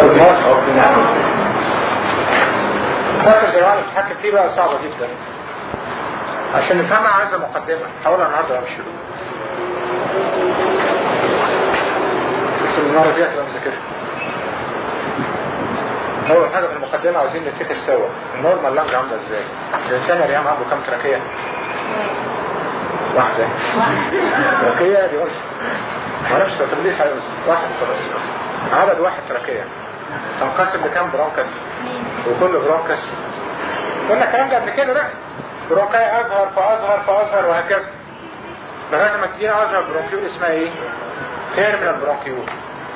فاكر زي واحد بتتحكم فيه بقى صعبة جدا عشان نفهمها عايزة مقدمة حاولها النهارده وامشي بس المرة دي هتبقى مذاكرها أول حاجة في المقدمة عايزين نفتكر سوا النورمال لانج عاملة ازاي؟ الإنسان يا ريم عنده كام تراكية؟ واحدة تراكية دي أنثى معرفش تدريس على أنثى واحد خلاص عدد واحد تراكية تنقسم لكام برونكس وكل برونكس قلنا الكلام ده قبل كده بقى برونكاي أصغر فأصغر فأصغر وهكذا لغاية ما تجينا أصغر برونكيول اسمها إيه؟ تيرمينال برونكيول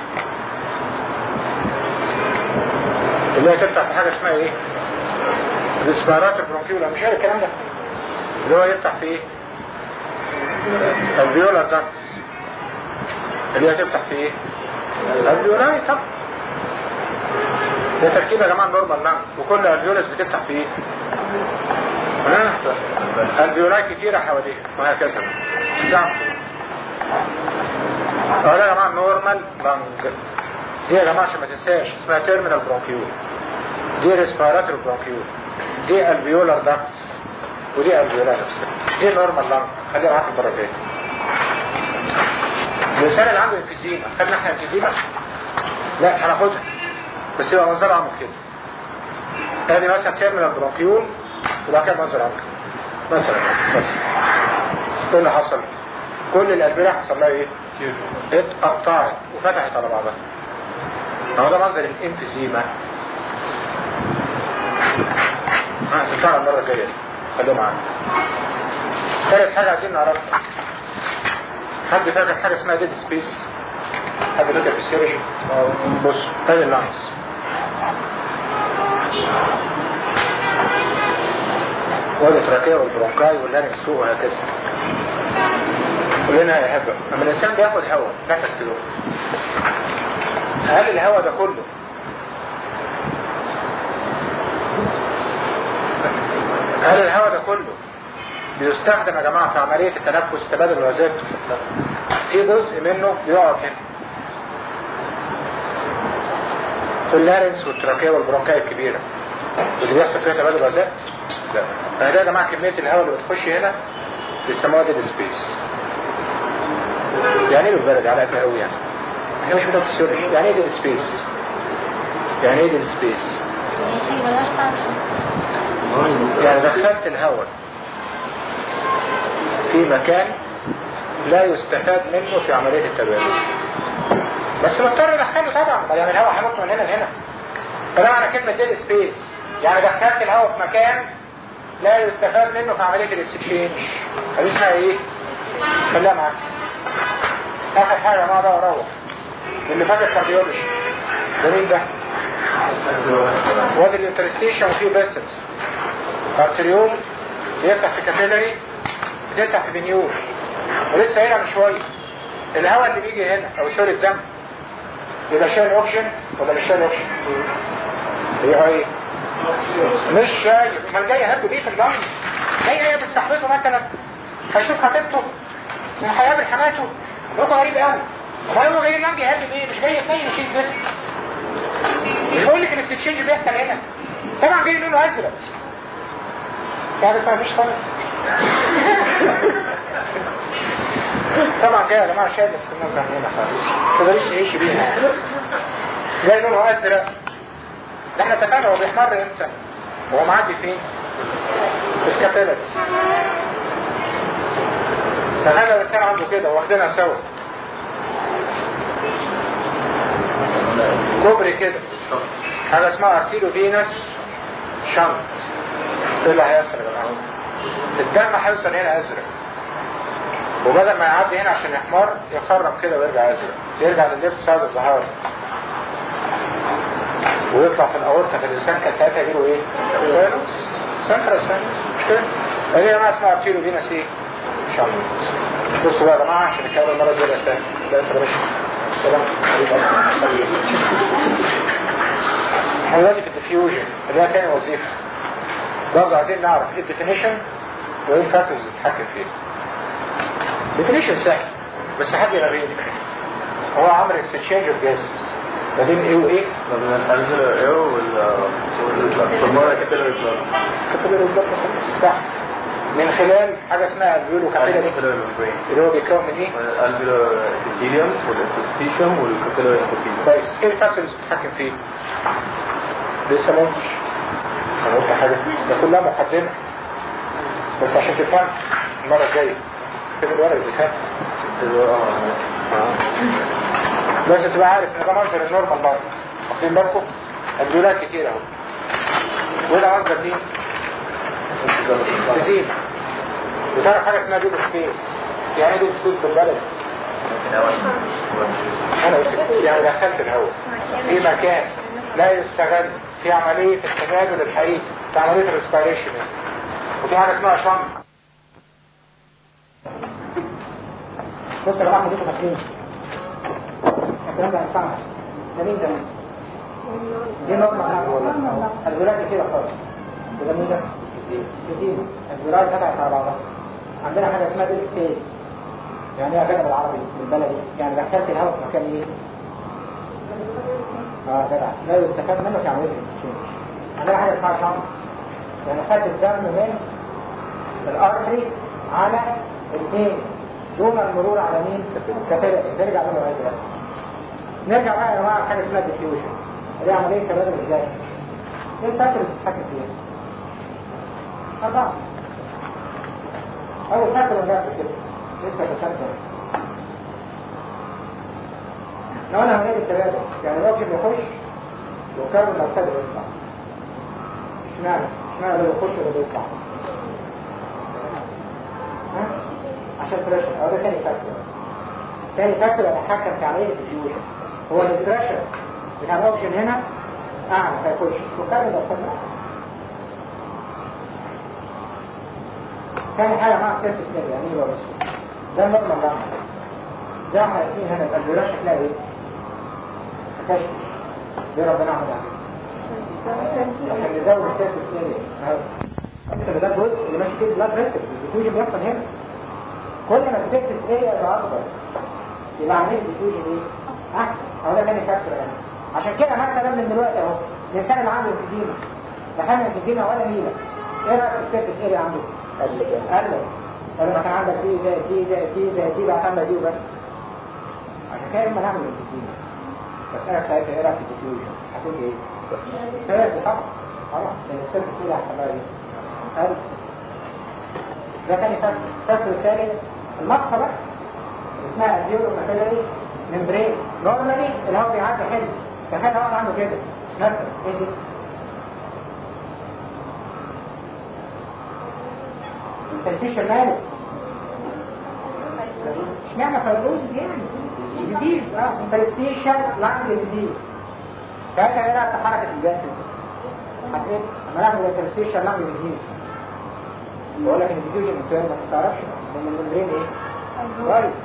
اللي هي تفتح في حاجة اسمها ايه الاسبارات البرونكيولا مش عارف الكلام ده اللي هو يفتح في ايه الفيولا دانس اللي هي تفتح في ايه الفيولاي طب ده تركيب يا جماعة نورمال لانج وكل الفيولس بتفتح في ايه الفيولاي كتيرة حواليها وهكذا نعم اقول يا جماعة نورمال لانج دي يا جماعة عشان ما تنساش اسمها تيرمينال برونكيول دي ريسبيراتور برونكيول دي الفيولار داكتس ودي الفيولار نفسها دي نورمال لانج خليها معاك المرة الجاية الانسان اللي عنده انفيزيما خدنا احنا انفيزيما لا هناخدها بس يبقى منظر عامل كده ادي مثلا تيرمينال برونكيول وبعد كده منظر عامل كده مثلا مثلا ايه اللي حصل؟ كل الالفيولا حصل لها ايه؟ اتقطعت وفتحت على بعضها هو ده منظر الانفيزيما هتطلع المرة الجاية دي خلوه معانا ثالث حاجة عايزين نعرفها حد فاكر حاجة اسمها ديد سبيس حد فاكر في السيرجي بص ادي اللانس وادي التراكية والبرونكاي واللارنكس فوق وهكذا كلنا يحب اما الانسان بياخد هواء نفس كده هل الهواء ده كله هل الهواء ده كله بيستخدم يا جماعة في عملية التنفس تبادل الوظائف في جزء منه بيقعد هنا في اللارنس والتراكية والبرونكاية الكبيرة اللي بيحصل فيها تبادل وظائف لا فده يا جماعة كمية الهواء اللي بتخش هنا بيسموها ديد سبيس يعني ايه بالبلد على قد قوي يعني احنا مش بنقول فيسيولوجي يعني ايه ديد سبيس يعني ايه ديد سبيس يعني دخلت الهواء في مكان لا يستفاد منه في عملية التبادل بس مضطر ادخله طبعا يعني الهواء هينط من هنا لهنا فده معنى كلمة ديد سبيس يعني دخلت الهواء في مكان لا يستفاد منه في عملية الاكسشينج هذه اسمها ايه؟ خليها معاك اخر حاجة ما ده اروح اللي فات الكارديولوجي ده مين ده؟ وادي الانترستيشن وفيه باسلز ارتريول بيفتح في كابيلاري بتفتح في فينيول ولسه هنا من شويه الهواء اللي بيجي هنا او سوري الدم يبقى شايل اوكسجين ولا مش شايل اوكسجين؟ هي ايه؟ مش شايل امال جاي هبه بيه في الجنب جاي هي بتصاحبته مثلا هيشوف خطيبته هيقابل حماته موقع غريب قوي امال هو جاي الجنب يهب بيه مش جاي يتنين يشيل زفت مش بقول لك الاكسشينج بيحصل هنا طبعا جاي لونه ازرق يعني اسمها مفيش خالص طبعا جاي يا جماعه شايف بس النظر هنا خالص ما تقدريش تعيش بيها جاي لونه ازرق ده احنا اتفقنا هو بيحمر امتى هو معدي فين في الكابيلاريز تخيل الانسان عنده كده واخدينها سوا كوبري كده حاجة اسمها ارتيلو فينس شنط ايه اللي هيحصل يا جماعه الدم هيوصل هنا ازرق وبدل ما يعدي هنا عشان يحمر يخرم كده ويرجع ازرق يرجع للليفت سايد اوف ذا ويطلع في الاورطه في الانسان كان ساعتها يجيله ايه؟ سنترال سنترال مش كده؟ فدي يا جماعه اسمها ارتيلو فينس ايه؟ شنط بصوا بقى يا جماعه عشان نكمل المره الجايه سهل لا انت بلاش سلام احنا دلوقتي في الديفيوجن اللي هي تاني وظيفة برضه عايزين نعرف ايه الديفينيشن وايه الفاكتورز اللي تتحكم فيه ديفينيشن سهل بس حد يغريني هو عمل اكستشينج اوف جاسز ما بين ايه وايه؟ ما بين الانجلر اير والبلمونري كابيلاري بلاد كابيلاري بلاد صح من خلال حاجه اسمها الفيولو كابيلاري اللي هو بيتكون من ايه؟ الالفيولار ابيثيليوم والانتستيشن والكابيلاري ابيثيليوم كويس ايه الفاكتورز اللي بتتحكم فيه؟ لسه ما قلتش ما قلت حاجه ده كلها مقدمه بس عشان تفهم المره الجايه فين الورق اللي بيفهم لازم تبقى عارف ان ده منظر النورمال بار واخدين بالكم الدولات كتير اهو وده منظر مين؟ تزيد بتعرف حاجه اسمها دول سبيس يعني ايه دول سبيس بالبلد انا قلت كده. يعني دخلت الهواء في مكان لا يستغل في عمليه التبادل الحقيقي في عمليه الريسبيريشن وفي حاجه اسمها شنط بص يا جماعه خليكم فاكرين الكلام ده هينفعنا ده مين ده؟ دي نقطة الولاية كده خالص وده مين ده؟ كتير الولاية فتحت على بعضها عندنا حاجة اسمها ديل سبيس يعني ايه كده بالعربي بالبلدي يعني دخلت الهواء في مكان ايه؟ اه جدع لا يستفاد منه في عملية الاكسشينج عندنا حاجة اسمها شنط يعني خدت الدم من الارتري على الاثنين دون المرور على مين؟ كتابة ترجع منه ازرق نرجع بقى يا جماعه حاجه اسمها ديفيوجن دي عمليه تبادل ازاي؟ ايه الفاكتورز اللي بتتحكم فيها؟ أربعة أول فاكتور اللي كده لسه بسنتر لو أنا عملية التبادل يعني الأوكسجين بيخش والكربون دايوكسيد بيطلع اشمعنى؟ اشمعنى ده بيخش وده بيطلع؟ ها؟ عشان بريشر أو ده تاني فاكتور تاني فاكتور يتحكم في عملية الديفيوجن هو البريشر بتاع الاوكسجين هنا اعلى فيخش والكربون دايوكسيد ثاني حاجه مع السيرفس ليفل يعني ايه بس ده النورمال ده زي ما احنا راسمين هنا الالفيولا شكلها ايه؟ كشف ليه ربنا عمل عليه؟ عشان نزود السيرفس ليفل انت ده الجزء اللي ماشي فيه البلاد فيسل الديفيوجن بيحصل هنا كل ما السيرفس اريا يبقى اكبر يبقى عمليه الديفيوجن ايه؟ احسن هو ده تاني فاكتور يعني عشان كده مثلا من دلوقتي اهو الانسان اللي عنده انفيزيما دخلنا انفيزيما ولا نيله ايه رايك في السيرفس اريا عنده؟ قلل ولما كان عندك دي زي دي زي دي زي دي بقى تعمل دي وبس عشان كده اما نعمل انفيزيما بس انا ساعتها ايه رايك في الديفيوجن؟ هتقول ايه؟ ثلاثة طبعا خلاص لان السيرفس اريا هيحصل لها ايه؟ قلل ده تاني فاكتور الفاكتور الثالث المقصة بقى اسمها الفيولو ماتيريالي ممبرين نورمالي الهواء بيعدي حلو تخيل الهواء عنده كده مثلا ايه دي التنفيش ماله اشمعنى فيبروزز يعني جديد اه انترستيشن لانج جديد ساعتها ايه رايك في حركه الجاسس هتقول اما نعمل انترستيشن لانج جديد بقول لك ان الفيديو ما تستعرفش ان الممبرين ايه كويس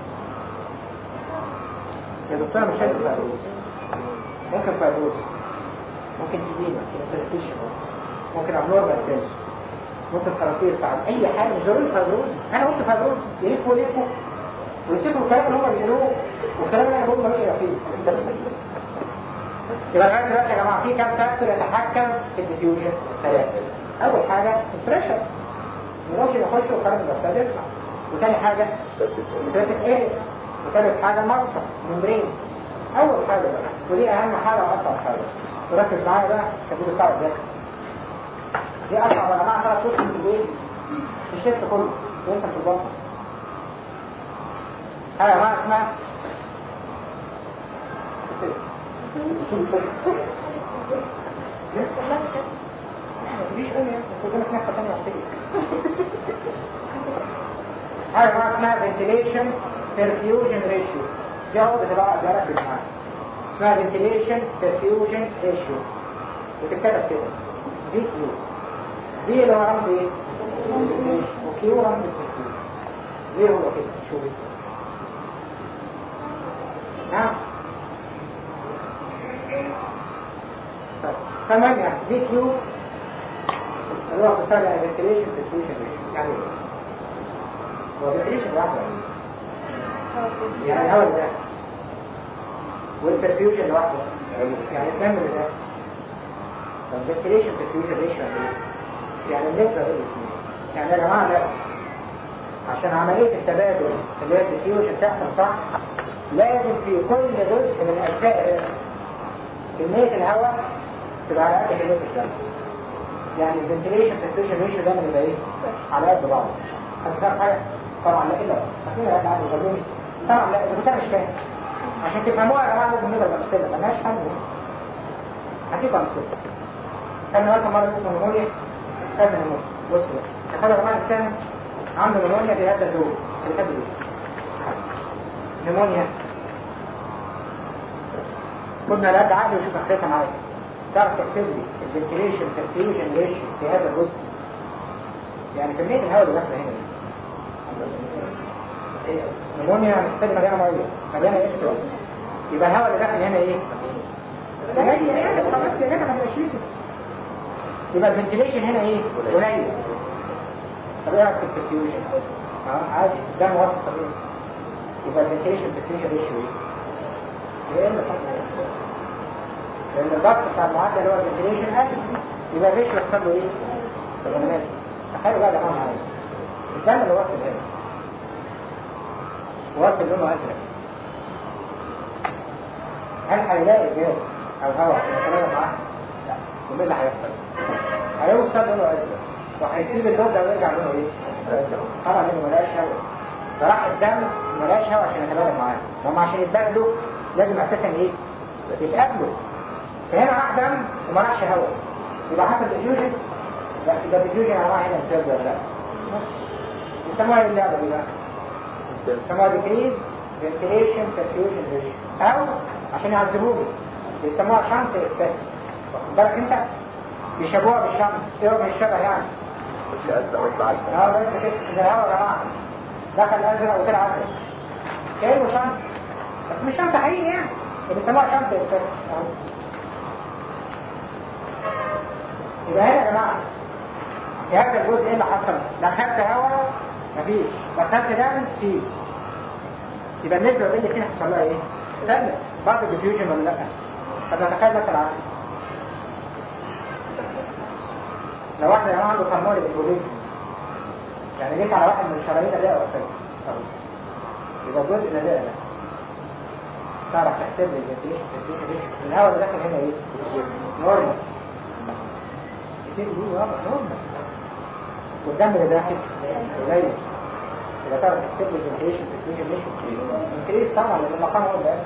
يا دكتور مش هيك فيروس ممكن فيروس ممكن إديمة انترستيشن ممكن أبنورمال سيلز ممكن خراطير تعب أي حاجة مش ضروري فيروس أنا قلت فيروس يلفوا يلفوا ويفتكروا الكلام اللي هم بيقولوه والكلام اللي أنا بقوله ملوش فيه يبقى لغاية دلوقتي يا جماعة في كام فاكتور يتحكم في الديفيوجن ثلاثة أول حاجة البريشر ممكن يخش وكلام الأستاذ يطلع وثاني حاجة ستاتيك ايه وثالث حاجة مصر ممبرين أول حاجة بقى ودي أهم حاجة وأصعب حاجة وركز معايا بقى كتير الصعب ده دي أصعب يا جماعة ثلاث شهور في البيت في الشيست كله وأنت في البطن حاجة يا جماعة اسمها مفيش قوي يعني قدامك نحكة تانية حاجة ما اسمها ventilation perfusion ratio دي اهو بتبقى ده ركز معايا اسمها ventilation perfusion ratio بتتكتب كده دي كيو دي اللي هو رمز ايه؟ وكيو رمز الترفيوجن ليه هو كده؟ شو بيه؟ نعم طيب تمام يعني دي كيو اللي هو اختصار يعني ventilation perfusion ratio يعني ايه؟ هو ventilation واحدة يعني هو ده والبرفيوجن لوحده يعني الدم ده الفنتيليشن برفيوجن ريشيو يعني النسبة بين الاثنين يعني يا جماعة لا عشان عملية التبادل اللي هي الديفيوجن تحصل صح لازم في كل جزء من أجزاء كمية الهواء تبقى على قد كمية الدم يعني الفنتيليشن برفيوجن ريشيو دايما يبقى ايه؟ على قد بعض هتفهم حاجة؟ طبعا لا إلا أكيد لا تعالوا غلوني طبعا لا إذا كنت مش فاهم عشان تفهموها يا جماعة لازم نضرب أمثلة ملهاش حل هديكم أمثلة كان مثلا مرة اسمه نمونيا كان نمونيا بصوا تخيل يا جماعة الإنسان عنده نمونيا بهذا الدور اللي كان بيقول نمونيا خدنا الأد عقلي وشوف اختلفها معايا تعرف تحسب لي الفنتيليشن ترفيوجن ريشيو في هذا الجزء يعني كمية الهواء اللي داخله هنا ايه نمونيا يعني محتاج مليانة مية مليانة اكس يبقى الهواء اللي داخل هنا ايه؟ قليل يعني خلاص يا جدع ما تبقاش يبقى الفنتيليشن هنا ايه؟ قليل طب ايه رايك في البرفيوجن؟ اه عادي ده موصف طبيعي يبقى الفنتيليشن برفيوجن ريشيو ايه؟ ايه اللي حصل لان الضغط بتاع المعدل اللي هو الفنتيليشن قل يبقى الريشيو يحصل له ايه؟ تغيرات تخيلوا بقى يا جماعه معايا الدم اللي واصل هنا واصل لونه ازرق هل هيلاقي جاز او هواء يتناول معاه؟ لا ومين اللي هيحصل؟ هيوصل لونه ازرق وهيسيب اللون ده ويرجع لونه ايه؟ ازرق طبعا لانه ملقاش هواء فراح الدم ملقاش هواء عشان يتبادل معاه وهم عشان يتبادلوا لازم اساسا ايه؟ يتقابلوا فهنا راح دم وما راحش هواء يبقى حصل ديفيوجن لا يبقى ديفيوجن يا جماعه هنا امتياز ولا لا؟ بس يسموها ايه اللعبه دي بقى؟ يسموها ديكريز فنتيليشن برفيوجن ريشيو او عشان يعذبوه بيسموها شنط افكت واخد بالك انت بيشبهوها بالشنط ايه هو الشبه يعني مش أزرق ويطلع أزرق اه بس كده زي الهوا يا جماعه دخل ازرق وطلع ازرق كانه شنط بس مش شنط حقيقي يعني بيسموها شنط افكت يبقى هنا يا جماعه في هذا الجزء ايه اللي حصل؟ دخلت هواء مفيش دخلت دم فيه يبقى النسبة بين الاثنين هيحصل لها ايه؟ استنى بعض الديفيوجن ولا لا؟ طب نتخيل مثلا عكس لو واحد يا جماعه عنده فمول بالبوليس يعني جيت على واحد من الشرايين ده وقفت يبقى الجزء ده ده تعرف تحسب لي الفنتيليشن الهواء اللي داخل هنا ايه؟ نورمال كتير دي واضح نورمال والدم اللي داخل قليل إذا تعرف تحسب لي الفنتيليشن الفنتيليشن مش انكريس طبعا لأن المقام هو اللي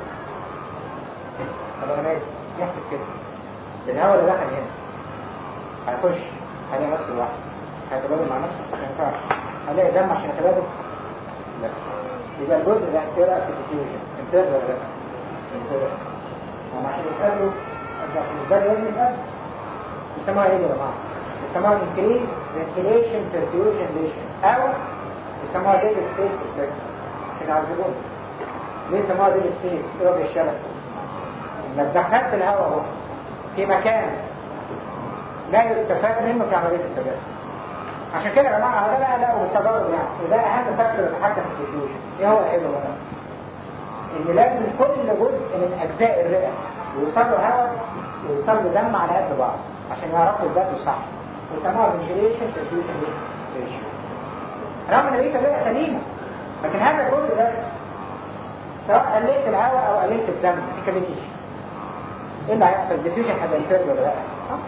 طب انا ماشي نحسب كده الهواء اللي داخل هنا هيخش هلاقي نفس الواحد هيتبادل مع نفسه مش هينفعش هلاقي دم عشان يتبادل لا يبقى الجزء ده ايه رايك في الديفيوجن انتر ولا لا؟ انتر هم عشان يتقابلوا عشان يتبادلوا لازم يتقابلوا يسموها ايه يا جماعه؟ يسموها increase ventilation perfusion ratio او يسموها dead space effect عشان يعذبونا ليه سموها dead space؟ ايه وجه الشبكه؟ انك دخلت الهواء اهو في مكان لا يستفاد منه في عمليه التبادل عشان كده يا جماعه ده بقى لا والتضارب يعني وده اهم فاكتور يتحكم في الديفيوجن ايه هو العيب بقى؟ ان لازم كل جزء من اجزاء الرئه يوصل له هواء ويوصل له دم على قد بعض عشان يعرفوا يبدأوا صح ويسموها فنجريشن تربيوشن ريشيو رغم ان بقيه الرئه سليمه لكن هذا الجزء ده سواء قللت الهواء او قللت الدم ما تكلمنيش ايه اللي هيحصل الديفيوجن هيبقى انترد ولا لا؟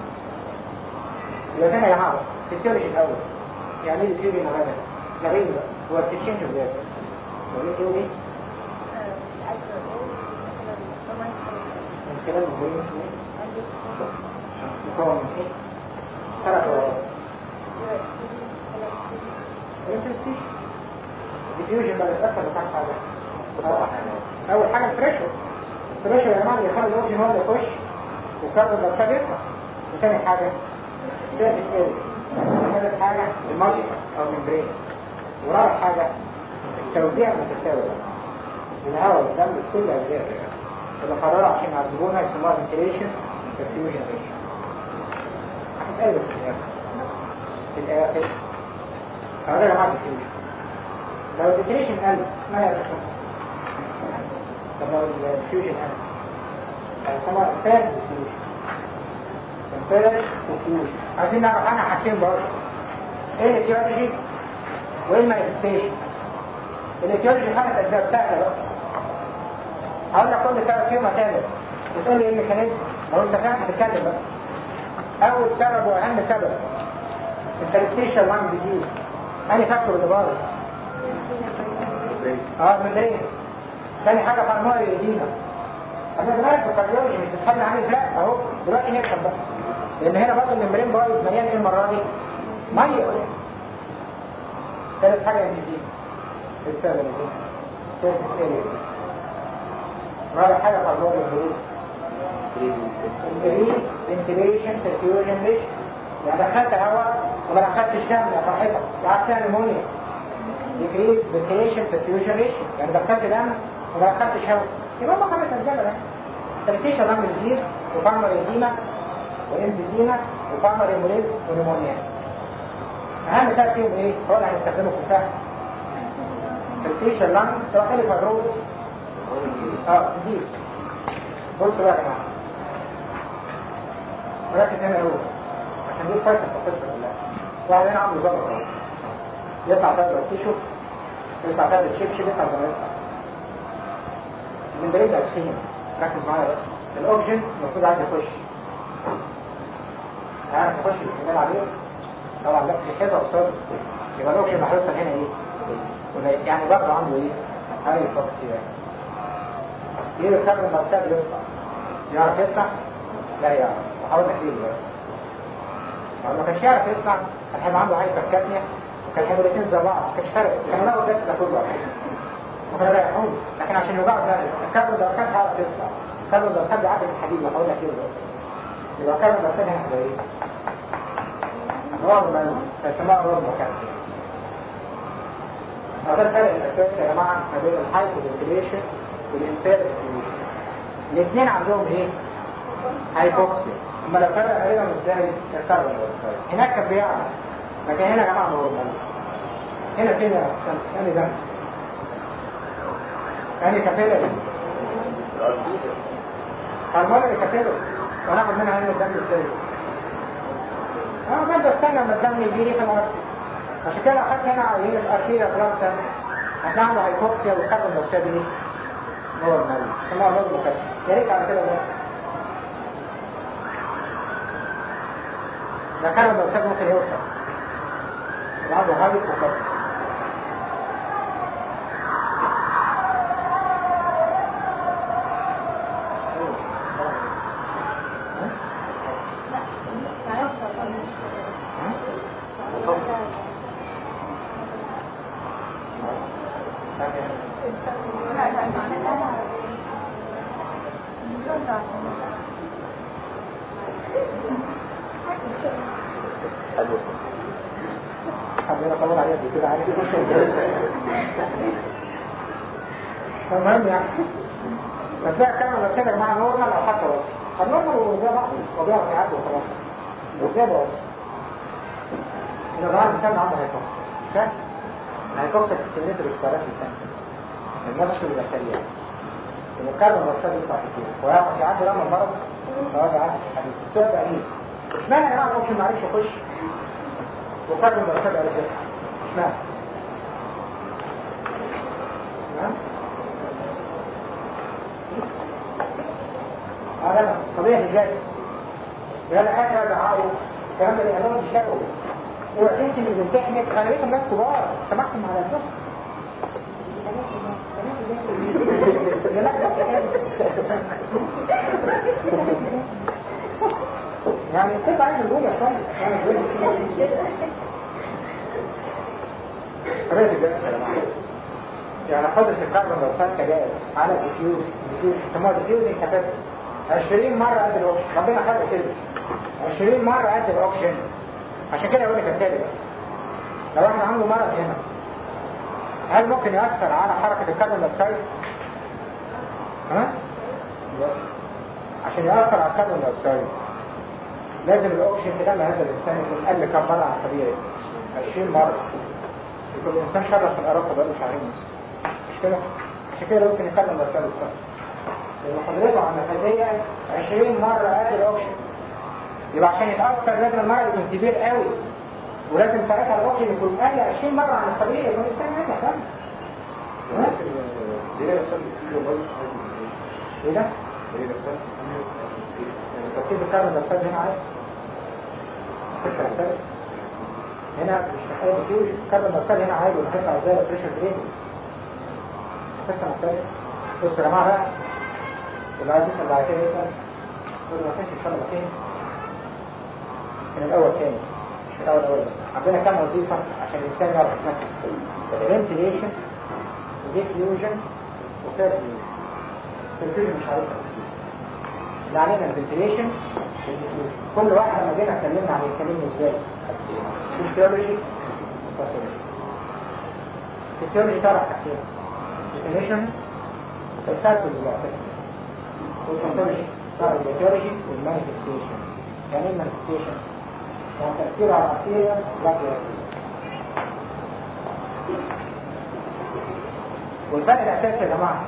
يبقى هنا يا جماعه فيسيولوجي الاول يعني ايه الديفيوجن غدا؟ نغير بقى هو السكشن في الجاسس يقول ايه؟ من خلال البولين اسمه مكون من ايه؟ ثلاث ورقات الانترستيشن الديفيوجن بقى بيتأثر بكام حاجة أول حاجة البريشر البريشر يا جماعة بيخلي الأوكسجين هو اللي يخش وكربون دايوكسيد يطلع وثاني حاجة سيرفيس اريا ثالث حاجة المالتي أو ممبرين ورابع حاجة التوزيع المتساوي الهواء والدم بكل أجزاء الرئة اللي قرروا عشان يعذبونا يسموها فنتيليشن perfusion ratio هتسألي بس في الآخر في الآخر هذا يا جماعة diffusion لو الديفينيشن قل ما هي الرسم طب لو الفيوجن قل هيسموها امبيرد ديفيوجن امبيرد ديفيوجن عايزين نعرف عنها حاجتين برضه ايه الايتيولوجي وايه المانيفستيشنز الايتيولوجي خمس اجزاء سهله بقى هقول لك كل سبب فيهم هتعمل بتقول لي ايه الميكانيزم لو انت فاهم هتتكلم بقى اول سبب واهم سبب الترستيشن وان ديزيز انهي فاكتور اللي باظ اه المدرين ثاني حاجه فارماري ايدينا احنا زمان في الكارديولوجي مش بتحل عامل لا اهو دلوقتي نفهم بقى لان هنا برضه الممبرين بايظ مليان ايه المره دي؟ ميه ثالث حاجه الديزيز السبب اللي سيرفيس اريا رابع حاجه فارماري البروز الجريد فنتيليشن سيركيوليشن ريش يعني دخلت هواء وما دخلتش دم يا فرحتك وقعدت تعمل نمونيا ديكريز فنتيليشن سيركيوليشن ريش يعني دخلت دم وما دخلتش هواء يبقى هم خمس اسباب بس ترسيشن لم ديزيز وفارمر ايديما وانفيزيما وفارمر ايموليز ونمونيا اهم سبب فيهم ايه؟ هو اللي هنستخدمه في الفهم ترسيشن لم تروح لي فايبروز اه ديزيز بصوا بقى يا جماعه ركز هنا قوي عشان دي فايته في القصه كلها واحد هنا عنده ظبط اهو يطلع فيها بلاستيشو يطلع فيها الشبشب يطلع زي ما يطلع الممبرين ده تخين ركز معايا بقى الاوكسجين المفروض عايز يخش عارف يخش الاحتمال عليه طبعا لا في كده قصاد يبقى الاوكسجين هيوصل هنا ايه قليل. يعني برضه عنده ايه هاي فوكسي يعني يجي الكربون دايوكسيد يطلع يعرف يطلع لا يعرف وحاول احكي له لو ما كانش يعرف يطلع كان هيبقى عنده هايبر كاتنيا وكان هيبقوا الاثنين زي بعض ما كانش فارق كانوا لقوا الجسد ده كله واحد وكانوا رايحون لكن عشان يوجعوا ده الكربون دايوكسيد هيعرف يطلع الكربون دايوكسيد بيعدي الحديد وحاول احكي له يبقى الكربون دايوكسيد هنا هيبقى ايه؟ نورمال فيسموها نورمال كاتنيا هذا الفرق الاساسي يا جماعه ما بين الهايبر فنتيليشن والانتيريور الاثنين عندهم ايه؟ هايبوكسيا اما لو فرق عليهم ازاي الكربون دايوكسيد هناك كان بيعرف لكن هنا يا جماعه نورمال هنا فين يا شمس ثاني ده ثاني كابيلر هرمون الكابيلر وناخد منها هنا الدم ازاي اه برضه استنى لما الدم يجي لي في الارض عشان كده اخدت هنا عينه الارتيريا فرنسا هتلاقي عنده هايبوكسيا والكربون دايوكسيد ايه؟ نورمال اسمها نورمال كده يا ريت على كده بقى ده كربون دايوكسيد ممكن يوصل عنده هايبر وكربون حبينا طبعا عليها دي كده عليك المهم يعني فتلاقي كلمة لو كده يا جماعة نورمال أو حتى وسط النورمال هو زي بعض هو بيعرف يعدي وخلاص وزي بعض إذا ظهر الإنسان عنده هيكوكسيا فاهم؟ الهيكوكسيا بتستمر بالسكارات الإنسان النفس بيبقى سريع المكرر مرتبط يطلع كتير ويعرف يعدي لما المرض سواء يعدي الحديث السؤال قليل اشمعنى يا جماعة ممكن معرفش يخش وقرر مرتبط على كده اشمعنى؟ تمام؟ اه لا طبيعي الجاهز لا لا هذا دعائه الكلام ده الإعلام الشرعي اوعى تنسي اللي بيمتحنك غالبيتهم ناس كبار سمعتم على النص يعني الطب عايز نقول يا صاحبي طريقة الجلسة يا جماعة يعني قدرة الكربون دايوكسيد كجاز على الديفيوز الديفيوز يسموها ديفيوزنج كاباسيتي 20 مرة قد الأوكسجين ربنا خلق كده 20 مرة قد الأوكسجين عشان كده يقول لك يا سيدي لو احنا عنده مرض هنا هل ممكن يأثر على حركة الكربون دايوكسيد؟ ها؟ عشان يأثر على الكربون دايوكسيد لازم الأوكسجين في دم هذا الإنسان يكون قل كم مرة عن الطبيعي 20 مرة يكون الإنسان شرف في الأراضي بقاله شهرين مثلا مش كده؟ عشان كده ممكن يكلم دايوكسيد الكربون لان قدرته على النفاذيه 20 مره اقل الاوكسجين يبقى عشان يتاثر لازم المرض يكون سيفير قوي ولازم ساعتها الاوكسجين يكون اقل 20 مره عن الطبيعي يكون الانسان هذا فاهم ايه ده؟ تركيز الكربون دايوكسيد هنا عالي تسعة ثالث هنا مش محتاج فيوج الكربون دايوكسيد هنا عالي وبتطلع ازاي البريشر درين تسعة ثالث بص يا جماعة بقى اللي عايز يسأل بعد كده يسأل يقول له ما كانش ان شاء الله فين من الاول تاني مش من الاول اول بس عندنا كام وظيفة عشان الانسان يعرف يتنفس فنتيليشن وديفيوجن وفيرفيوجن الفيوجن مش عارفها اللي علينا الفنتيليشن كل واحد لما جينا اتكلمنا عن يتكلمنا ازاي فيسيولوجي وفاسيولوجي فيسيولوجي تعرف حاجتين definition الفات والبعثة والفاسيولوجي تعرف الفيسيولوجي والمانيفستيشنز يعني ايه manifestations؟ يعني تأثير على الأرتيريا لا تأثير والفرق الأساسي يا جماعة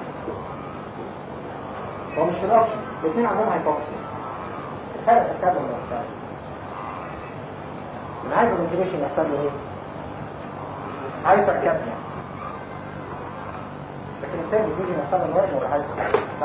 هو مش في الأوبشن الاثنين عندهم هايبوكسي الفرق في الكابل والأكسال الهايبر فنتيليشن يحصل له ايه؟ هايبر كابنيا لكن الثاني بيجي يحصل له الوزن ولا هايبر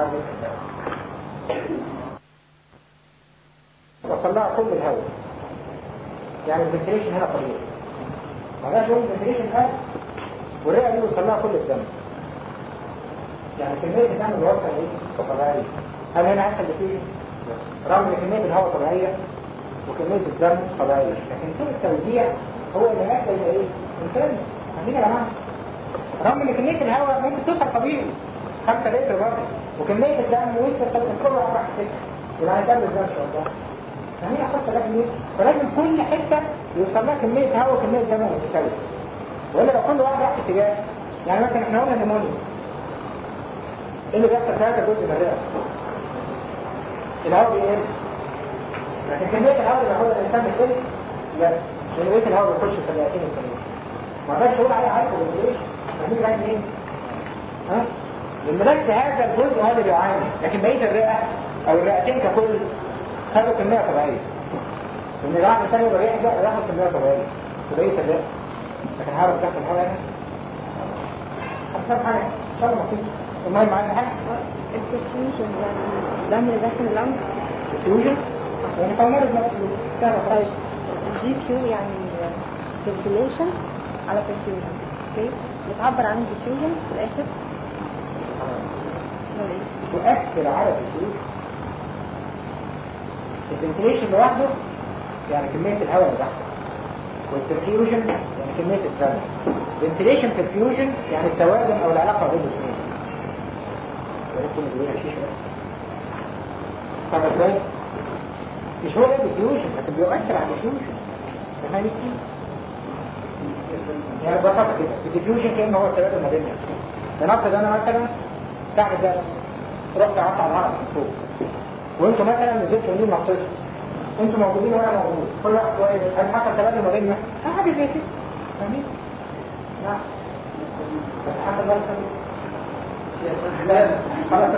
وصل لها كل الهواء يعني الفنتيليشن هنا طبيعي ما جاش يقول الفنتيليشن قال والرئه دي وصل لها كل الدم يعني كمية الدم اللي وصل ايه؟ طبيعية هل هنا هيحصل نتيجة؟ رغم ان كمية الهواء طبيعية وكمية الدم طبيعية لكن سوء التوزيع هو اللي هيحصل يبقى ايه؟ انسان فاهمين يا جماعة؟ رغم ان كمية الهواء ممكن توصل طبيعي 5 لتر برضه وكمية الدم وصل كل واحد راح ستة يبقى هيكمل ده ان شاء الله فاهمين اخص ده ليه؟ فلازم كل حتة يوصل لها كمية هواء وكمية دم متساوية ولا لو كل واحد راح في اتجاه يعني مثلا احنا قلنا نيمونيا ايه اللي بيحصل في هذا الجزء من الرئه الهواء بيقل لكن كميه الهواء اللي هو الانسان بيقل لا لان بقيه الهواء بيخش في الرئتين الثانيين ما اقدرش اقول عليه عارف ولا ايش فاهمين رايح منين ها لان بس هذا الجزء هو اللي بيعاني لكن بقيه الرئه او الرئتين ككل خدوا كميه طبيعيه لان الواحد ثاني يبقى يحزق ياخد كميه طبيعيه في بقيه الرئه لكن هعرف تاخد الهواء هنا هتفهم حاجه ان شاء الله مفيش والله معانا حاجة الديفيوجن يعني الدم اللي داخل اللنج فيوجن يعني فمرض سنة طيب الجي كيو يعني فنتيليشن على فنتيليشن اوكي بتعبر عن الديفيوجن في الاخر ولا ايه؟ تؤثر على الفيوجن الفنتيليشن لوحده يعني كمية الهواء اللي داخل والفيوجن يعني كمية الدم الفنتيليشن في الفيوجن يعني التوازن او العلاقة بين الاثنين يكون بيقول شيء بس طب ازاي مش هو ده الديفيوجن لكن بيؤثر على الديفيوجن فاهمني يعني ببساطه كده الديفيوجن كان هو التبادل ما بيننا لنفرض انا مثلا ساعه الدرس رحت قعدت على الهرم فوق وانتوا مثلا نزلتوا منين نطيتوا انتوا موجودين وانا موجود كل واحد كويس هل حصل تبادل ما بيننا؟ حاجه زي كده فاهمين؟ نعم بس حصل مثلا لا خلاص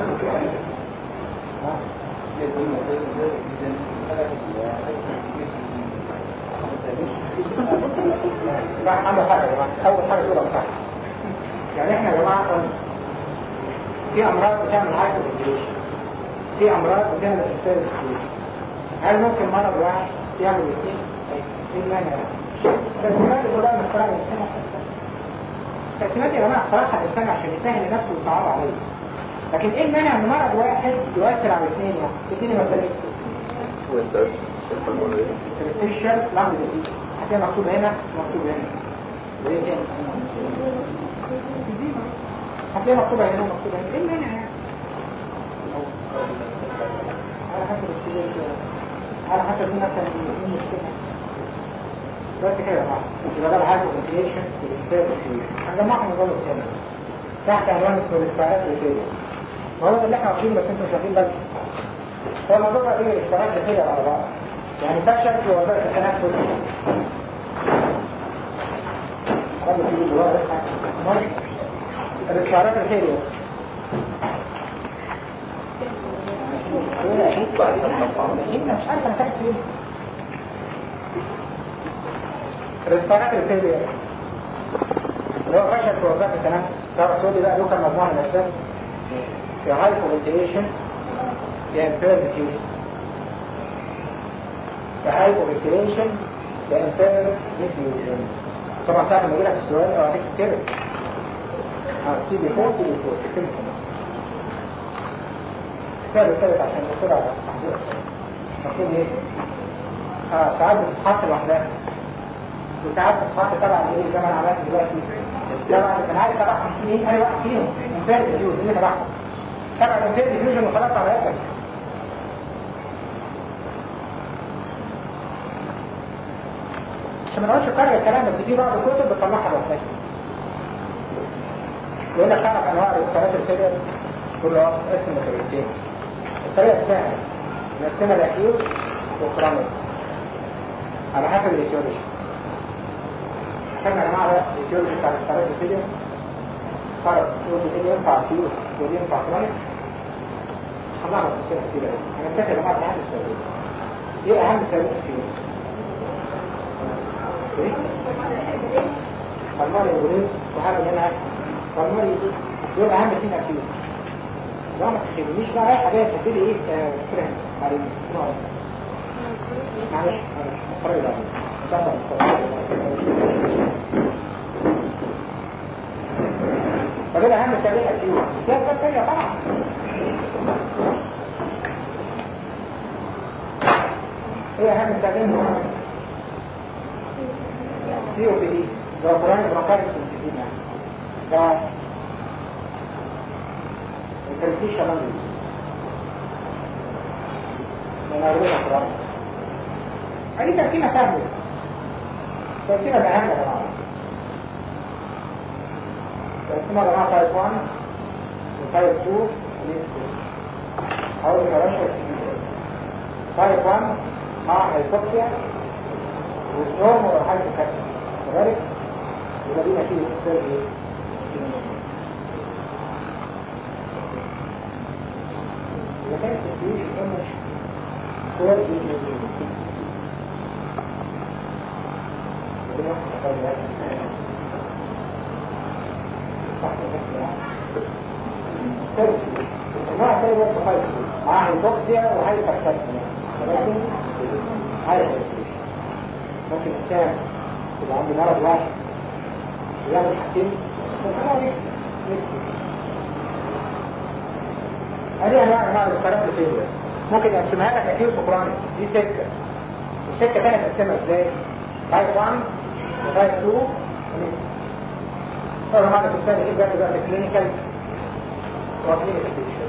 لا عندك حاجة يا جماعة أول حاجة تقولها صح يعني إحنا يا جماعة قلنا في أمراض بتعمل هايبر في أمراض بتعمل إنسان هل ممكن مرض واحد يعمل الاثنين؟ إيه المانع؟ تقسيمات كلها من اختراع الإنسان التقسيمات يا جماعة اخترعها الإنسان عشان يسهل لنفسه ويصعب عليه لكن إيه المانع إن مرض واحد يؤثر على الاثنين يعني؟ اديني مثالين وانت الحلمونية الفيشل لعب ديزيز هتلاقي مكتوب هنا مكتوب هنا وايه تاني هتلاقي مكتوب هنا ومكتوب هنا ايه المانع يعني على حسب السيجن على حسب مين مثلا مين مشكلة بس كده يا جماعه يبقى ده الهايبر انفليشن والانفليشن هنجمعهم من جوه الثاني تحت عنوان اسمه الاستعراض الريتيريا وهو ده اللي احنا واخدينه بس انتوا مش واخدين بالكم هو الموضوع بقى ايه الاستعراض الريتيريا على بعض يعني فشل في وظائف التنفس قبل في الجوار الاستعراض الريتيريا دول اكيد اكيد مش عارف انا كاتب فين ريسبيراتوري فيلير اللي هو فشل في وظائف التنفس تعرف تقول لي بقى له كم مجموعه من الاسباب يا هايبوفنتيشن يا امبير ديفيوجن يا هايبوفنتيشن يا امبير ديفيوجن طبعا ساعة ما يجيلك السؤال او هتكتب كده سي بي 4 سي بي 4 تكتب السؤال الثالث عشان نصير على التحضير المفروض ايه؟ اه ساعات بتتحط لوحدها وساعات بتتحط طبعا ايه زي ما انا عملت دلوقتي طبعا كان عايز تبعهم في ايه؟ اي واحد فيهم امبير ديفيوجن اللي تبعهم طبعا الامبير ديفيوجن وخلاص على يدك عشان ما نقعدش نكرر الكلام بس في بعض الكتب بتطلعها لوحدها يقول لك تعرف انواع الريسبيرات الفيلر كل واحد اسم لطريقتين الطريقه السهله نقسمها لاكيوت وكرونيك على حسب الايتيولوجي خدنا يا جماعه بقى الايتيولوجي بتاع الريسبيرات الفيلر فرق يقول لي ايه ينفع اكيوت ودي ينفع كرونيك هنعرف امثله كتير قوي هنتفق يا جماعه على اهم السبب ايه اهم سبب الاكيوت فالمرة الإنجليز وحاجة منها فالمرة دي دول أهم اتنين أكيد لا ما تخيلنيش بقى رايحة جاية تبتدي إيه فرهم معلش معلش معلش اتفرج على فدول أهم سبيل أكيد في أسباب تانية طبعا ايه أهم سبيل سي او بي دي ده قرآن بركائز في الجزينة ده الترسيشة من من أروي القرآن هذه تركيبة سهلة تركيبة أهم يا جماعة تركيبة يا جماعة تايب 1 وتايب 2 وليس حاول يا باشا تايب 1 مع هيبوكسيا والنوم ولا حاجة تكتب كذلك يبقى دي نتيجة السر ايه؟ إذا كانت التسويش مش صور دي النوع الثاني هو الصفايف مع هيبوكسيا وهايبركابسيا ولكن هايبوكسيا ممكن انسان يبقى عنده مرض واحد ويعمل حاجتين ممكن هو نفسي هذه انواع انواع الاسكارات اللي فيه ممكن يقسمها لك اكيد بقراني دي سكه السكه ثانيه تقسمها ازاي؟ تايب 1 وتايب 2 طبعا هذا في السنه دي بقى بقى كلينيكال وكلينيكال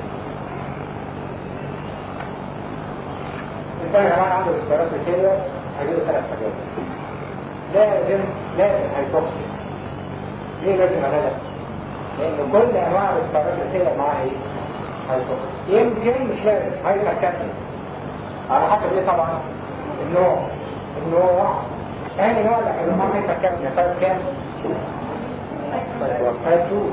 الانسان يا جماعه عنده اسكارات الفيلير هجيله ثلاث حاجات لازم لازم هيبوكسي ليه لازم هذا لان كل انواع الاسبارات اللي معاها ايه هيبوكسي يمكن مش لازم هايبركابني على حسب ايه طبعا النوع النوع ثاني نوع اللي هيبقى معاه هايبركابني طيب كام تايب 2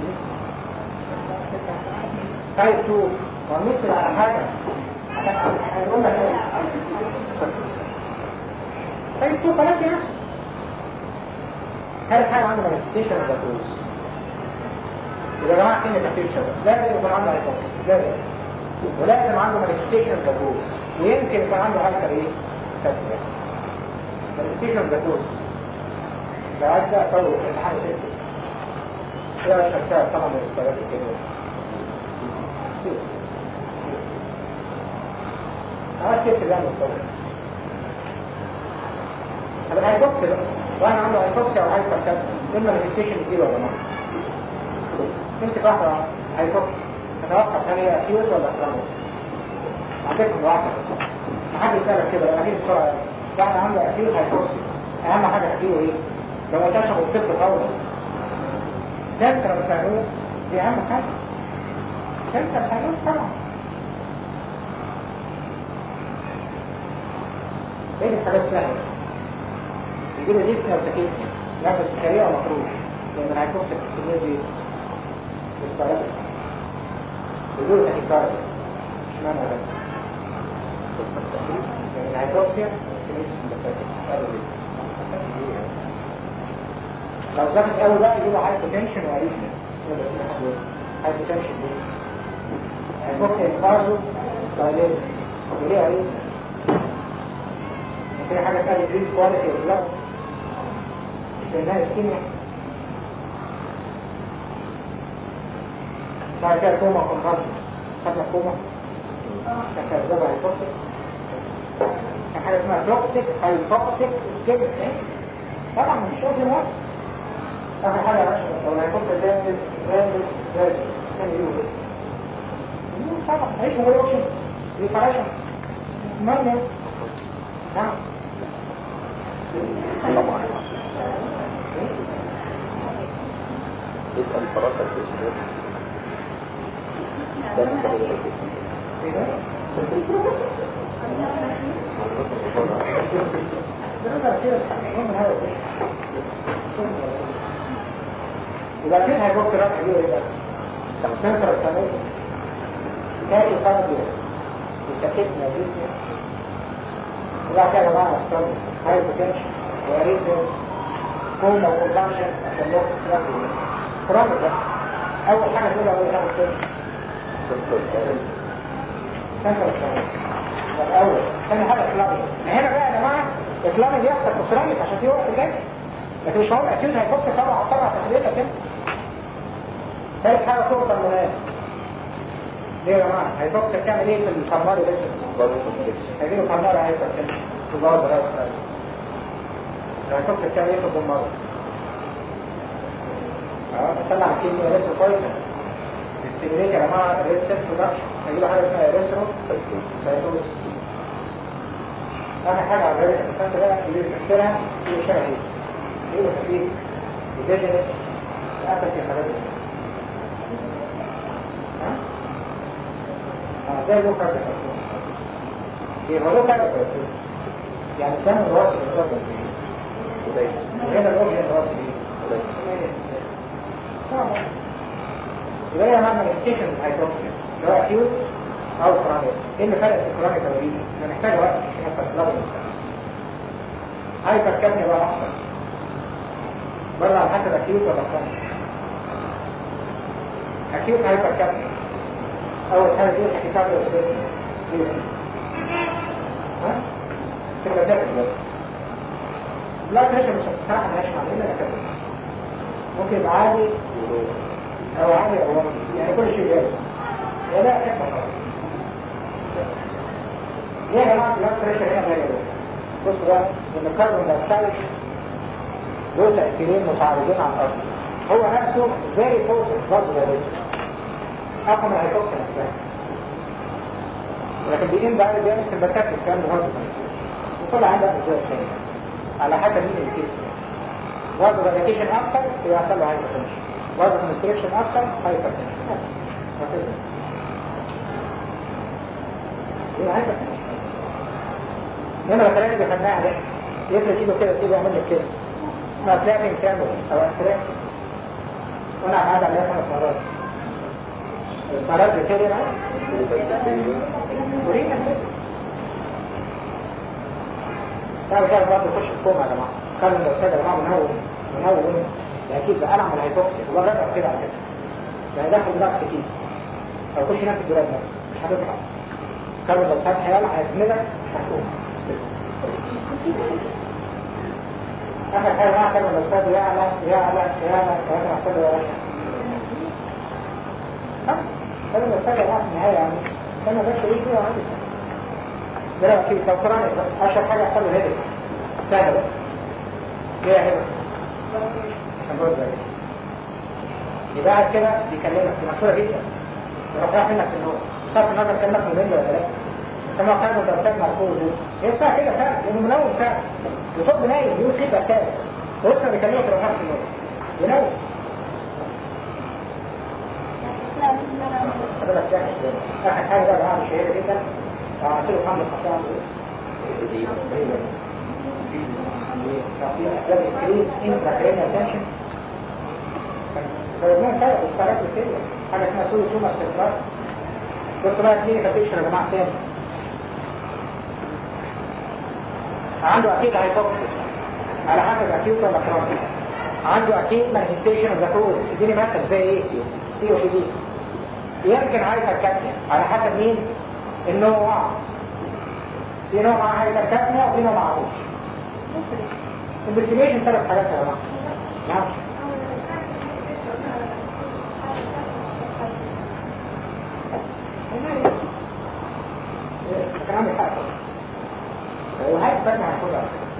تايب 2 ونصل على حاجه هنقول لك ايه طيب 2 خلاص يا اخي هل حاجة عنده مانيفستيشن ولا كوز؟ يا جماعة كلمة تفكير لازم يكون عنده هايبوكس لازم ولازم عنده مانيفستيشن ولا كوز ويمكن يكون عنده هايبر ايه؟ كسر مانيفستيشن ولا كوز لو عايز بقى اطول في حاجة تكتب ايه مش هتساعد طبعا من الاسبوعات كده عايز تكتب يعني مستوى هذا الهايبوكس بقى وانا عنده هايبوكسيا او هايبركابسيا دول مانيفستيشن كتير ولا ما تمسك واحده هايبوكسيا تتوقع هل هي اكيوت ولا كرونيك عندكم واحده محدش يسالك كده اكيد بسرعه واحد عنده اكيوت هايبوكسيا اهم حاجه تحكيله ايه لو ما كانش بالصفر خالص سنترال سايروس دي اهم حاجه سنترال سايروس طبعا ايه الحاجات سهله يجيله ديسني او تكيسني ياخد سريع ومطروش لان هيكون في السنين دي بالسبارات يقولوا تكيكارد اشمعنى ده يعني الهيدروكسيا سيميت سمباثيك قالوا ليه لو زادت قوي بقى يجيبوا هاي بوتنشن واريثمس هاي بوتنشن دي الهيدروكسيا يتفرزوا دايليت وليه اريثمس في حاجة اسمها decrease quality of blood مش لأنها اسكيميا بعد كده كوما كونفالجنس خدنا كوما كان كذابة هيتوكسيك كان حاجة اسمها توكسيك هيتوكسيك اسكيميا طبعا مش شرط موت آخر حاجة يا باشا لو الهيتوكسيك زادت زادت زادت كان يقول ايه؟ طبعا عيش من غير اوبشن ريفريشن مرمي نعم اسأل فرصة في الشباب ايه ده؟ يبقى كده هيبص رفع دي ايه بقى؟ سنتر سانيتس كاري كارديو وتكتنا جسمي وبعد كده بقى الصدر هاي بوتنشن واريتمس كوما وكونفانشنز عشان نقطة رفع كرامة بقى أول حاجة تقول أول حاجة سنتر سنتر سانيتس الأول ثاني حاجة إطلاقي هنا بقى يا جماعة إطلاقي بيحصل كسرانيك عشان في وقت جاي لكن مش هقول أكيد هيبص سبعة طبعا تحديدها كده ثالث حاجة فوق الهرمونات ليه يا جماعة هيبص تعمل ايه في القمار بس هيجيله قمار هيبقى كده في بعض غير السنة هيبص تعمل ايه في القمار اه طلع كيمياء ريسو كويسة تستمريت يا جماعة ريد سيل برودكشن هيجيله حاجة اسمها ريسرو سيتوز اخر حاجة على الريد السنة بقى اللي بيكسرها اللي شبه ايه؟ ايه خفيف وديجنس قفل في الحاجات دي ها؟ اه زي لو كارد يبقى له كارد يعني الدم الواسط الرابط وهنا الوجه الواسط طبعا يبقى هي معنى ستيشن هايدروكسيا سواء اكيوت او كرونيك ايه اللي فرق في الكرونيك والريد؟ احنا محتاج وقت عشان يحصل كلابل هايبر كابني بقى احسن بره على حسب اكيوت ولا كرونيك اكيوت هايبر كابني اول حاجه دي الحساب دي ها تبقى ده لا بريشر مش بصراحه مالهاش معنى الا كده ممكن يبقى عادي او عادي او واطي يعني كل شيء جاهز يا لا كده خلاص ليه يا جماعه البلاد بريشر هنا غير بصوا بقى ان الكربون دايوكسيد له تاثيرين متعارضين عن الارض هو نفسه فيري بوتنت برضه ده اقوى من الهيدروكسين نفسها ولكن بيقين بقى بيعمل سمباتات الكلام ده برضه وكل عندك ازاي تاني على حسب مين اللي كيسه برضه فاليكيشن اكتر يحصل له هايبرتنشن برضه كونستريكشن اكتر هايبرتنشن وكده ايه هايبرتنشن نمرة ثلاثة اللي خدناها ده يفرق ايده كده كده يعمل لك كده اسمها فلابين كامبس او استراكتس وانا قاعد عليها خمس مرات المرات بكده بقى ورينا كده تعالوا كده برضه خش في كوما يا جماعه كاربون دايوكسيد يا جماعه منور منور ده اكيد ده انا من الهيدروكسيد هو جرب كده على فكره ده هيدخل دماغ كتير او خش هناك في الدولاب مثلا مش هتطلع كاربون دايوكسيد هيطلع هيتمدك مش هتقوم اخر حاجه بقى كاربون دايوكسيد يعلى يعلى يعلى كمان محتاج يعلى كاربون دايوكسيد يا جماعه في النهايه يعني كان بس ايه كده عادي ده لو اكيد لو قراني اشهر حاجه يحصل له هيدك سهله ليه يا هبه عشان برضه زي يبقى قاعد كده بيكلمك دي مشهوره جدا يروح رايح منك في النور صرف النظر كانك مهم ولا لا سمع كاربون دايوكسيد مركوز هي اسمها كده فعلا لانه منور فعلا يطب نايم يقول سيبك تاني ولسه بيكلمك يروح رايح في النور ينور حضرتك جاهز اخر حاجه بقى معاها شهيره جدا عملت له حمله صحيه في اسباب الكريم انتراكرينيال تنشن فلما فرق الفرق كده حاجه اسمها سوي توما استقرار دكتور بقى كلينيكال بيكشر يا جماعه تاني عنده اكيد هايبوكسيا على حسب اكيوت ولا كرونيك عنده اكيد مانيفستيشن اوف ذا كوز اديني مثل زي ايه سي او بي دي يمكن هايبركابنيا على حسب مين النوع في نوع مع هايبركابنيا وفي نوع معهوش انفستيجيشن ثلاث حاجات يا جماعه نعم كان عامل حاجه وهاي بقى هاخدها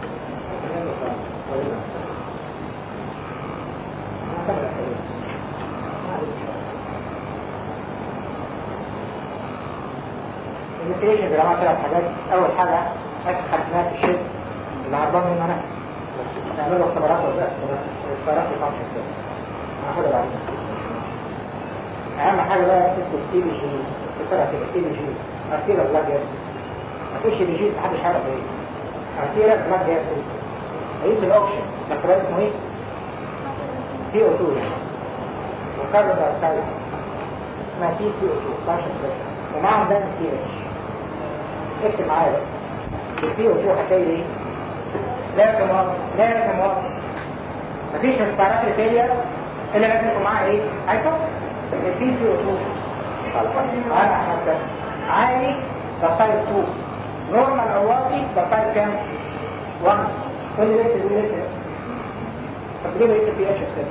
المسيريشن يا جماعه ثلاث حاجات اول حاجه اسخن ما في الشيست اللي هربان منه انا نعمل له اختبارات وزقت اختبارات الفانكشن بس هاخدها بعدين اهم حاجه بقى اسمه تي بي جي بسرعه كده تي بي جي ارتيرا بلاك جاسس مفيش تي بي جي محدش عارف ايه ارتيرا بلاك جاسس هيقيس الاوكشن بس ده اسمه ايه؟ سي او 2 يعني وكاربون دايوكسيد اسمها تي سي او 2 فانكشن بريشر ومعاهم ده تي اتش اكتب معايا بقى السي او 2 هتلاقي ايه؟ لازم واضح لازم واضح مفيش ريسبيراتوري فيلير الا لازم يكون معاها ايه؟ هايبوكسيا البي سي او 2 انا حسب عالي ده تايب 2 نورمال او واطي ده تايب كام؟ 1 كل ليس دي ليس طب ليه بقيت البي اتش 6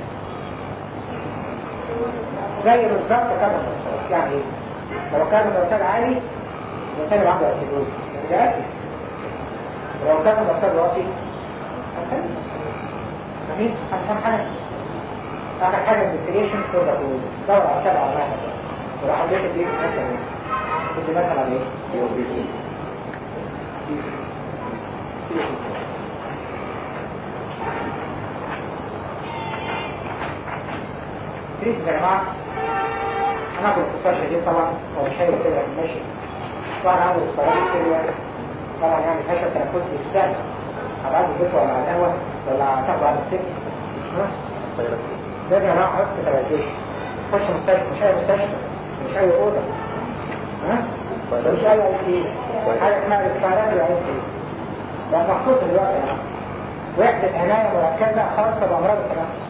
زي بالظبط كده يعني ايه؟ لو كان الأوساد عالي الإنسان عنده أسيدوز ده أسيد ولو كان الأوساد واطي هنخلص جميل هنفهم حاجة آخر حاجة الانفستيجيشن فور ذا كوز دور على سبعة على واحد وراح اديك اديك مثلا كنت مثلا ايه؟ يو بي بي تريد يا جماعة أنا كنت اختصار شديد طبعا هو مش هيبقى كده ماشي طبعا عنده اصفارات كده طبعا يعني فشل تنفسي يستاهل هبعد البيت ولا على القهوة ولا هتاخده على السجن لازم اروح هوسبيتاليزيشن خش مستشفى مش اي مستشفى مش اي اوضه ها مش اي اي سي حاجه اسمها ريسبيراتوري اي سي ده مخصوص دلوقتي يعني وحده عنايه مركزه خاصه بامراض التنفس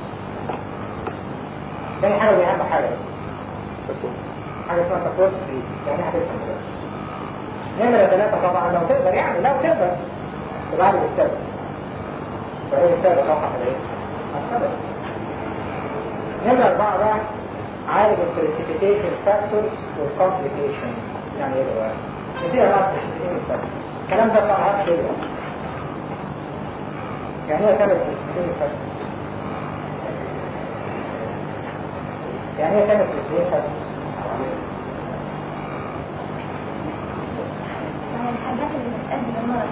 تاني حاجه ودي اهم حاجه حاجه اسمها سبورت يعني ايه هتفهم نمرة ثلاثة طبعا لو تقدر يعني لو تقدر تبقى عارف السبب فهي السبب طبعا ايه؟ السبب نمرة أربعة بقى عالج البريسيبيتيشن فاكتورز والكومبليكيشنز يعني ايه بقى؟ كتير بقى البريسيبيتيشن فاكتورز الكلام ده بتاع هارد كده يعني ايه تعمل بريسيبيتيشن فاكتورز؟ يعني ايه تعمل بريسيبيتيشن فاكتورز؟ الحاجات اللي بتأدي للمرض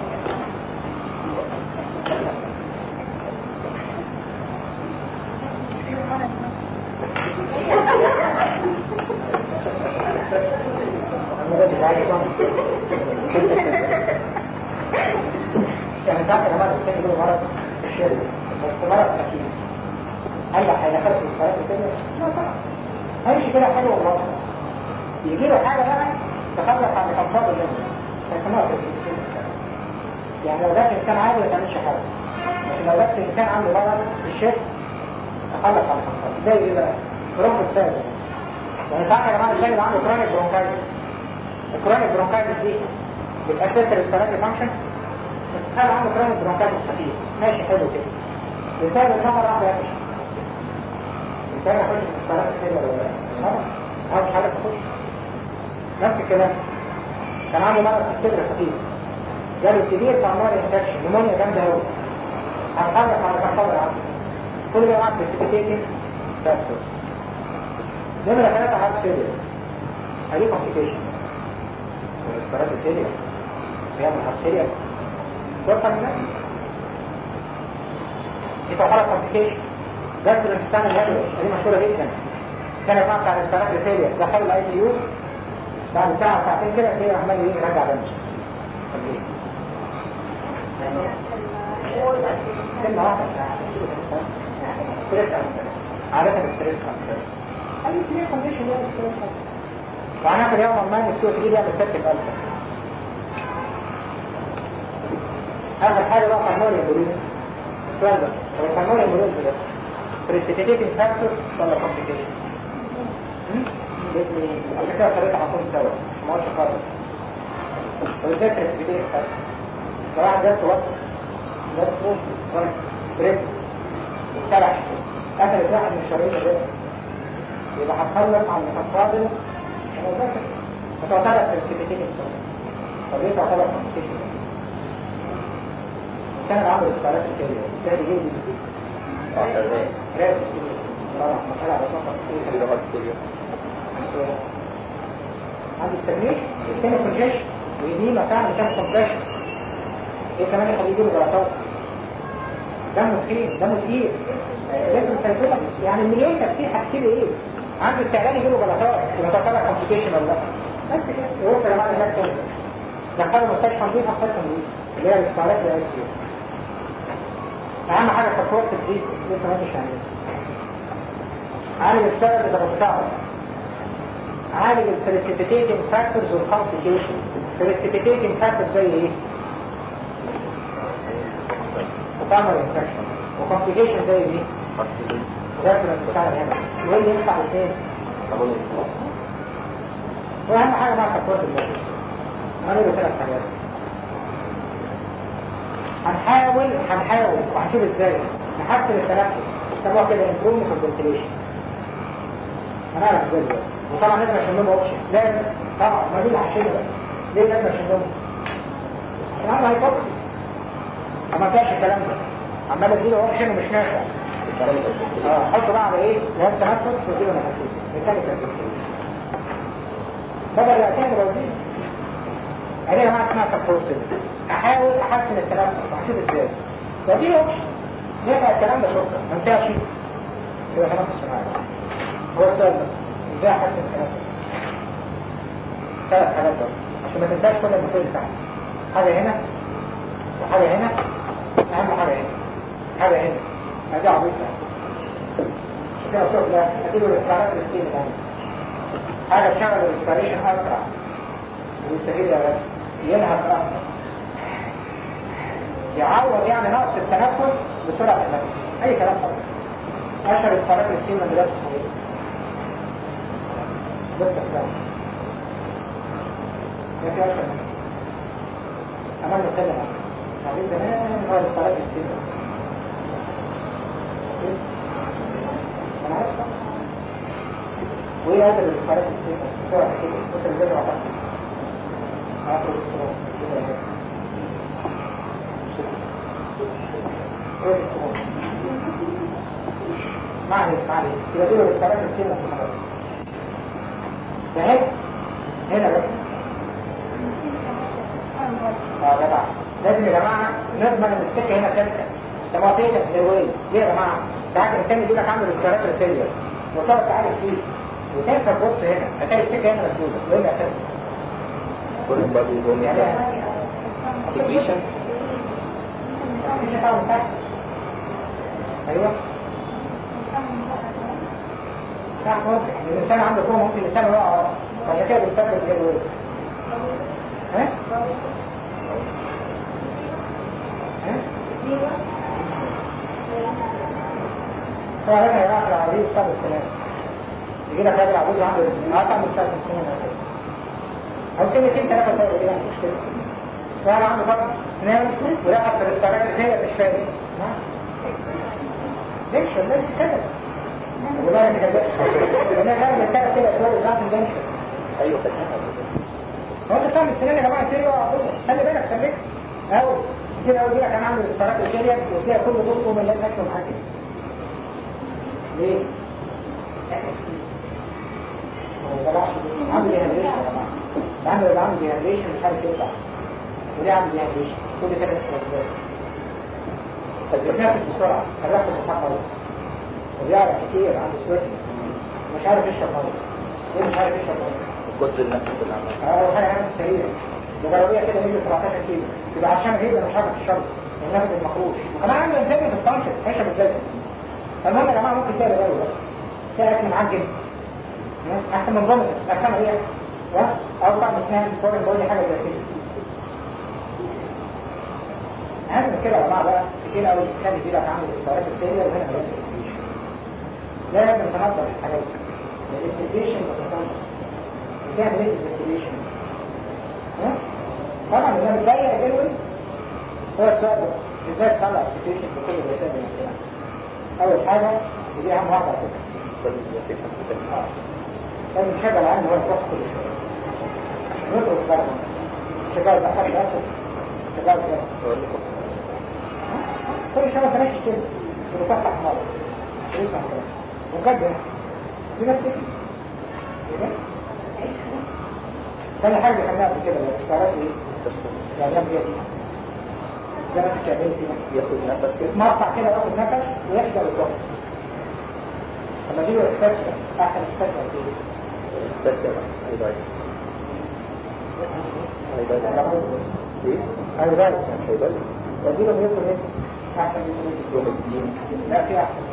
يعني تعرف يا جماعه الانسان له مرض في الشرب بس مرض اكيد هل هيدخل في الصلاه الثانيه؟ لا طبعا هيمشي كده حلو والله يجي له حاجه بقى تخلص عن الامراض اللي فيسموها يعني لو جات انسان عادي ما تعملش حاجه لكن لو جات انسان عنده مرض في الشرب تخلص عن الامراض زي ايه بقى؟ برونكو السابق يعني ساعات يا جماعه الانسان اللي عنده كرونيك برونكايتس الكرونيك برونكايتس دي بتأثر الريسبيراتوري فانكشن هل عنده كرونيك برونكايتس خفيف ماشي حلو كده بسبب ان هو راح يقفش الانسان يخش في الريسبيراتوري كده ولا لا؟ طبعا هو مش عارف يخش نفس الكلام كان عنده مرض في الصدر خفيف جاله سيفير بالمونري انفكشن نمونيا جامده قوي هتحرك على الصدر عنده كل ده معاك بريسيبيتيتنج فاكتور نمرة ثلاثة هارت فيلير هذه كومبليكيشن والاسبرات الفيلير بيعمل هارت فيلير توقع من نفسه دي تعتبر كومبليكيشن بس الانسان الهدوء دي مشهورة جدا السنة اللي بتاع الاسبرات الفيلير دخلوا الاي سي يو بعد ساعة ساعتين كده تلاقيه عمال ايه يرجع دم طب ليه؟ كلمة واحدة ستريس أنسر عادة الستريس أنسر أي كلية كونديشن يعني ستريس أنسر وهناخد يوم ما السوق دي بيعمل تركب أنسر اخر حاجه بقى هرمون البوليس السؤال ده هو الهرمون البوليس ده بريسيتيتنج فاكتور ولا كومبليكيشن؟ الاثنين عشان كده الثلاثه هتكون سوا ما هوش خالص طب ازاي بريسيتيتنج فاكتور؟ لو واحد جات وقت جات فوق وانا بريك وسرح قتلت واحد من شرايين الرئه يبقى هتخلص عن المفاضل انا ذاكر فتعتبر بريسيتيتنج فاكتور طب ايه تعتبر كومبليكيشن؟ السنة اللي عمل استعراض الكلية السنة اللي جاي رأس السنين طبعا مسألة على صفحة عندي التجريش الثاني كونجيشن ودي مكان مكان كومبريشن ايه كمان يخليه يجيله جلطات دمه تخين دمه تقيل لازم سيطرة يعني المليون تفسير هتكتب ايه عنده استعداد يجيله جلطات يبقى تعتبر كومبليكيشن ولا لا بس كده يوصل يا معلم هناك دخلوا مستشفى نظيفة مستشفى نظيفة اللي هي الاستعراض الرئيسية اهم حاجة سبورت الديك لسه ما فيش عليه عالج السبب اللي بتاعه عالج البريسيبيتيتنج فاكتورز والكومبليكيشنز البريسيبيتيتنج فاكتورز زي ايه؟ وبامر انفكشن وكومبليكيشن زي ايه؟ لازم تساعد هنا وايه اللي ينفع الاثنين؟ واهم حاجة مع سبورت الديك هنقول ثلاث حاجات هنحاول هنحاول وهنشوف ازاي نحسن التنفس سموها كده امبروفمنت اوف فنتيليشن هنعرف ازاي دلوقتي وطبعا لازم عشان لهم اوبشن لازم طبعا ما دي اللي هشيلها بقى ليه لازم عشان لهم عشان عنده هيبوكسي ما فيهاش الكلام ده عمال اديله اوبشن ومش نافع اه حطه بقى على ايه؟ جهاز تنفس واديله نفسيه ميكانيكال بدل يعتمد وزير يعني يا جماعه اسمها سبورت احاول احسن التنفس وهشوف ازاي ودي اوبشن ينفع الكلام ده شكرا ما ينفعش يبقى تنفس معايا هو السؤال ده ازاي احسن التنفس ثلاث حاجات بس عشان ما تنساش كل المفروض تحت حاجه هنا وحاجه هنا اهم حاجه هنا حاجه هنا ادي عبيطه كده شوف ده اديله الاستعراض السكين ده حاجه تشغل الاستريشن اسرع ويستفيد يا باشا ينهض اكتر يعوض يعني نقص التنفس بسرعه النفس اي كلام خالص اشهر استعراض السكين من دلوقتي اسمه ايه؟ بص الكلام ما في اشهر منه عمال نتكلم عنه بعدين زمان هو استعراض السكين انا عارف وايه هذا الاستعراض السكين بسرعه كده بص الجدول على عفر الصراط كده معلش معلش كده دول الاستعراض السكين خلاص فهيك هنا بقى اه جدع لازم يا جماعه نضمن ان السكه هنا ثابته سموها تيجا ايروي ليه يا جماعه ساعات الانسان يجي لك عنده الاستعراض الفيلير وتقعد تعالج فيه وتنسى تبص هنا هتلاقي السكه هنا مسدوده والا اساسا كل بادي يقول يعني سكريشن مفيش حاجه من تحت ايوه صح ممكن الانسان عنده فوق ممكن الانسان يقع عشان كده بيستخدم الايروي ها؟ ها؟ هو هنا يا جماعه العربيه بتاع السلام يجي لك راجل عجوز عنده اه تعمل ثلاث سنين ولا كده او سنتين ثلاثه فرق ايه يعني مش كده واحد عنده فرق نام ولقى في الاستعراض الهي مش فاهم ليش ولا ليش كده والله انت كده انا فاهم الثلاث كده اسبوع ساعات الجنش ايوه هو انت فاهم السنين يا جماعه كتير خلي بالك سلك او كده اقول لك انا عامل استعراض الكليه وفيها كل دول من اللي اكله معاك ليه؟ عامل ديهايدريشن يا جماعه بعمل اللي عامل ديهايدريشن مش عارف يطلع وليه عامل ديهايدريشن كل كده اسباب فبيتنفس بسرعه الرحم بتاعه وبيعرف كتير عنده سويتنج مش عارف يشرب ميه ليه مش عارف يشرب ميه كتر النفس اللي عملها اه حاجه نفس سريره الجرابيه كده هي 17 كيلو يبقى عشان هي مش عارف الشرب والنفس المخروج وكمان عنده انسان في الطنشس هيشرب ازاي فالمهم يا جماعه ممكن تلاقي بالو بقى تلاقي اكل معجن احسن من فوميتس اكل ايه او طعم اسنان فورن بودي حاجه زي كده اهم من كده يا جماعه بقى كتير قوي الانسان يجي لك عامل استعراض الدنيا وهنا ملابس السكريشن لازم تنظف الحاجات دي الاستيشن بتنظف بتعمل ايه الاستيشن طبعا اللي انا متضايق جدا هو السؤال ده ازاي تطلع السيتويشن بكل الوسائل الممكنه اول حاجه ودي اهم واحده على فكره آه. لازم نشغل عنه هو الضغط كل شويه عشان نضرب بره شغال صحات الاكل شغال سنه كل شويه تمشي كده بتفتح مره اسمع كده وكده دي نفس كده تاني حاجه خلينا قبل كده الاستعراض ايه؟ يعني يعمل ايه؟ زي ما انت بتعمل كده ياخد نفس كده مرفع كده ياخد نفس ويحضر الضغط لما تيجي تستشفى احسن تستشفى ايه؟ بس يا هيبقى هيبقى ايه؟ ايوه ده هيبقى ودي لما يدخل ايه؟ احسن من يوم الدين لا في احسن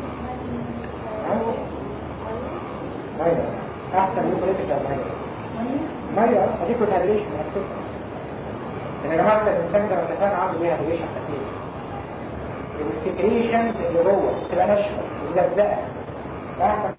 ميه احسن من كل بتاع ميه ميه اديك هيدريشن هتكتب ان يا جماعه الانسان ده لو اتفقنا عنده ايه هيدريشن كتير السكريشنز اللي جوه تبقى ناشفه ملزقه